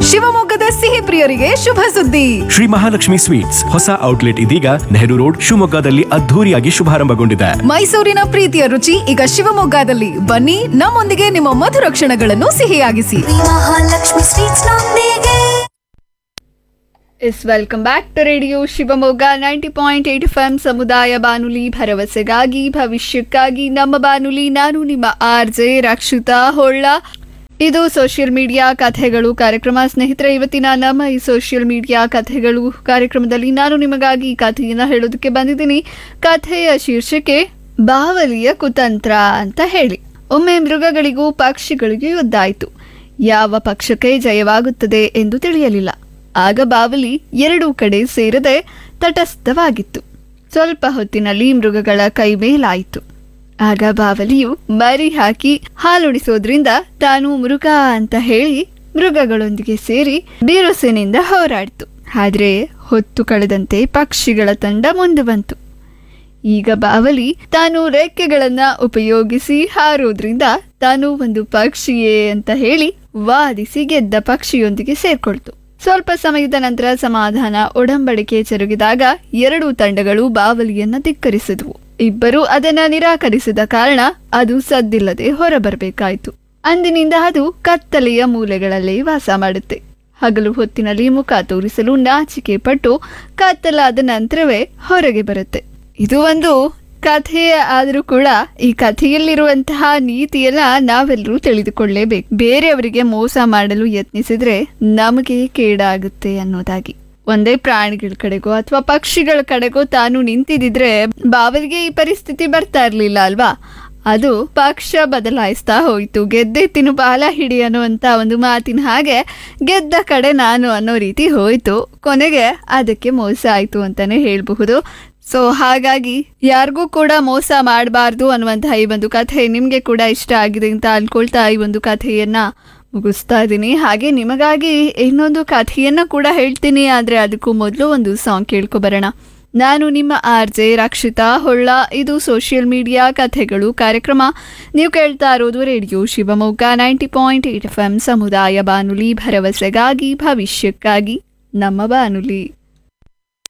ಶಿವಮೊಗ್ಗದ ಸಿಹಿ ಪ್ರಿಯರಿಗೆ ಶುಭ ಸುದ್ದಿ ಶ್ರೀ ಮಹಾಲಕ್ಷ್ಮಿ ಸ್ವೀಟ್ಸ್ ಹೊಸ ಔಟ್ಲೆಟ್ ಇದೀಗ ನೆಹರು ರೋಡ್ ಶಿವಮೊಗ್ಗದಲ್ಲಿ ಅದ್ಧೂರಿಯಾಗಿ ಶುಭಾರಂಭಗೊಂಡಿದೆ ಮೈಸೂರಿನ ಪ್ರೀತಿಯ ರುಚಿ ಈಗ ಶಿವಮೊಗ್ಗದಲ್ಲಿ ಬನ್ನಿ ನಮ್ಮೊಂದಿಗೆ ನಿಮ್ಮ ಮಧುರ ಕ್ಷಣಗಳನ್ನು ಸಿಹಿಯಾಗಿಸಿ ಮಹಾಲಕ್ಷ್ಮಿ ಸ್ವೀಟ್ಸ್ ನೊಂದಿಗೆ yes welcome back to radio Shivamogga ninety point eight F M ಸಮುದಾಯ ಬಾನುಲಿ ಭರವಸೆಗಾಗಿ ಭವಿಷ್ಯಕ್ಕಾಗಿ ನಮ್ಮ ಬಾನುಲಿ ನಾನು ನಿಮ್ಮ ಆರ್ ಜೆ ರಕ್ಷಿತಾ ಹೊಳ್ಳ ಇದು ಸೋಷಿಯಲ್ ಮೀಡಿಯಾ ಕಥೆಗಳು ಕಾರ್ಯಕ್ರಮ ಸ್ನೇಹಿತರೆ ಇವತ್ತಿನ ನಮ್ಮ ಈ ಸೋಷಿಯಲ್ ಮೀಡಿಯಾ ಕಥೆಗಳು ಕಾರ್ಯಕ್ರಮದಲ್ಲಿ ನಾನು ನಿಮಗಾಗಿ ಈ ಕಥೆಯನ್ನು ಹೇಳೋದಕ್ಕೆ ಬಂದಿದ್ದೀನಿ ಕಥೆಯ ಶೀರ್ಷಿಕೆ ಬಾವಲಿಯ ಕುತಂತ್ರ ಅಂತ ಹೇಳಿ ಒಮ್ಮೆ ಮೃಗಗಳಿಗೂ ಪಕ್ಷಿಗಳಿಗೂ ಯುದ್ಧ ಆಯಿತು ಯಾವ ಪಕ್ಷಕ್ಕೆ ಜಯವಾಗುತ್ತದೆ ಎಂದು ತಿಳಿಯಲಿಲ್ಲ ಆಗ ಬಾವಲಿ ಎರಡೂ ಕಡೆ ಸೇರದೆ ತಟಸ್ಥವಾಗಿತ್ತು ಸ್ವಲ್ಪ ಹೊತ್ತಿನಲ್ಲಿ ಮೃಗಗಳ ಕೈ ಮೇಲಾಯಿತು ಆಗ ಬಾವಲಿಯು ಮರಿ ಹಾಕಿ ಹಾಲುಣಿಸೋದ್ರಿಂದ ತಾನು ಮೃಗ ಅಂತ ಹೇಳಿ ಮೃಗಗಳೊಂದಿಗೆ ಸೇರಿ ಬಿರುಸಿನಿಂದ ಹೋರಾಡಿತು ಆದ್ರೆ ಹೊತ್ತು ಕಳೆದಂತೆ ಪಕ್ಷಿಗಳ ತಂಡ ಮುಂದೆ ಬಂತು ಈಗ ಬಾವಲಿ ತಾನು ರೆಕ್ಕೆಗಳನ್ನ ಉಪಯೋಗಿಸಿ ಹಾರೋದ್ರಿಂದ ತಾನು ಒಂದು ಪಕ್ಷಿಯೇ ಅಂತ ಹೇಳಿ ವಾದಿಸಿ ಗೆದ್ದ ಪಕ್ಷಿಯೊಂದಿಗೆ ಸೇರ್ಕೊಳ್ತು ಸ್ವಲ್ಪ ಸಮಯದ ನಂತರ ಸಮಾಧಾನ ಒಡಂಬಡಿಕೆ ಜರುಗಿದಾಗ ಎರಡೂ ತಂಡಗಳು ಬಾವಲಿಯನ್ನ ಧಿಕ್ಕರಿಸಿದವು ಇಬ್ಬರು ಅದನ್ನ ನಿರಾಕರಿಸಿದ ಕಾರಣ ಅದು ಸದ್ದಿಲ್ಲದೆ ಹೊರಬರಬೇಕಾಯಿತು ಅಂದಿನಿಂದ ಅದು ಕತ್ತಲೆಯ ಮೂಲೆಗಳಲ್ಲೇ ವಾಸ ಮಾಡುತ್ತೆ ಹಗಲು ಹೊತ್ತಿನಲ್ಲಿ ಮುಖ ತೋರಿಸಲು ನಾಚಿಕೆ ಪಟ್ಟು ಕತ್ತಲಾದ ನಂತರವೇ ಹೊರಗೆ ಬರುತ್ತೆ ಇದು ಒಂದು ಕಥೆ ಆದರೂ ಕೂಡ ಈ ಕಥೆಯಲ್ಲಿರುವಂತಹ ನೀತಿಯನ್ನ ನಾವೆಲ್ಲರೂ ತಿಳಿದುಕೊಳ್ಳೇಬೇಕು ಬೇರೆಯವರಿಗೆ ಮೋಸ ಮಾಡಲು ಯತ್ನಿಸಿದ್ರೆ ನಮಗೆ ಕೇಡಾಗುತ್ತೆ ಅನ್ನೋದಾಗಿ ಒಂದೇ ಪ್ರಾಣಿಗಳ ಕಡೆಗೋ ಅಥವಾ ಪಕ್ಷಿಗಳ ಕಡೆಗೋ ತಾನು ನಿಂತಿದ್ರೆ ಬಾವಲಿಗೆ ಈ ಪರಿಸ್ಥಿತಿ ಬರ್ತಾ ಇರ್ಲಿಲ್ಲ ಅಲ್ವಾ ಅದು ಪಕ್ಷ ಬದಲಾಯಿಸ್ತಾ ಹೋಯ್ತು ಗೆದ್ದೆ ತಿನ್ನು ಬಾಲ ಹಿಡಿ ಅನ್ನುವಂತ ಒಂದು ಮಾತಿನ ಹಾಗೆ ಗೆದ್ದ ಕಡೆ ನಾನು ಅನ್ನೋ ರೀತಿ ಹೋಯ್ತು ಕೊನೆಗೆ ಅದಕ್ಕೆ ಮೋಸ ಆಯ್ತು ಅಂತಾನೆ ಹೇಳಬಹುದು ಸೊ ಹಾಗಾಗಿ ಯಾರಿಗೂ ಕೂಡ ಮೋಸ ಮಾಡಬಾರ್ದು ಅನ್ನುವಂತಹ ಈ ಒಂದು ಕಥೆ ನಿಮಗೆ ಕೂಡ ಇಷ್ಟ ಆಗಿದೆ ಅಂತ ಅನ್ಕೊಳ್ತಾ ಈ ಒಂದು ಕಥೆಯನ್ನ ಮುಗಿಸ್ತಾ ಇದ್ದೀನಿ ಹಾಗೆ ನಿಮಗಾಗಿ ಇನ್ನೊಂದು ಕಥೆಯನ್ನ ಕೂಡ ಹೇಳ್ತೀನಿ ಆದ್ರೆ ಅದಕ್ಕೂ ಮೊದಲು ಒಂದು ಸಾಂಗ್ ಕೇಳ್ಕೊಬರೋಣ ನಾನು ನಿಮ್ಮ ಆರ್ ಜೆ ರಕ್ಷಿತಾ ಹೊಳ್ಳ ಇದು ಸೋಷಿಯಲ್ ಮೀಡಿಯಾ ಕಥೆಗಳು ಕಾರ್ಯಕ್ರಮ ನೀವು ಕೇಳ್ತಾ ಇರೋದು radio Shivamogga ninety point eight F M ಸಮುದಾಯ ಬಾನುಲಿ ಭರವಸೆಗಾಗಿ ಭವಿಷ್ಯಕ್ಕಾಗಿ ನಮ್ಮ ಬಾನುಲಿ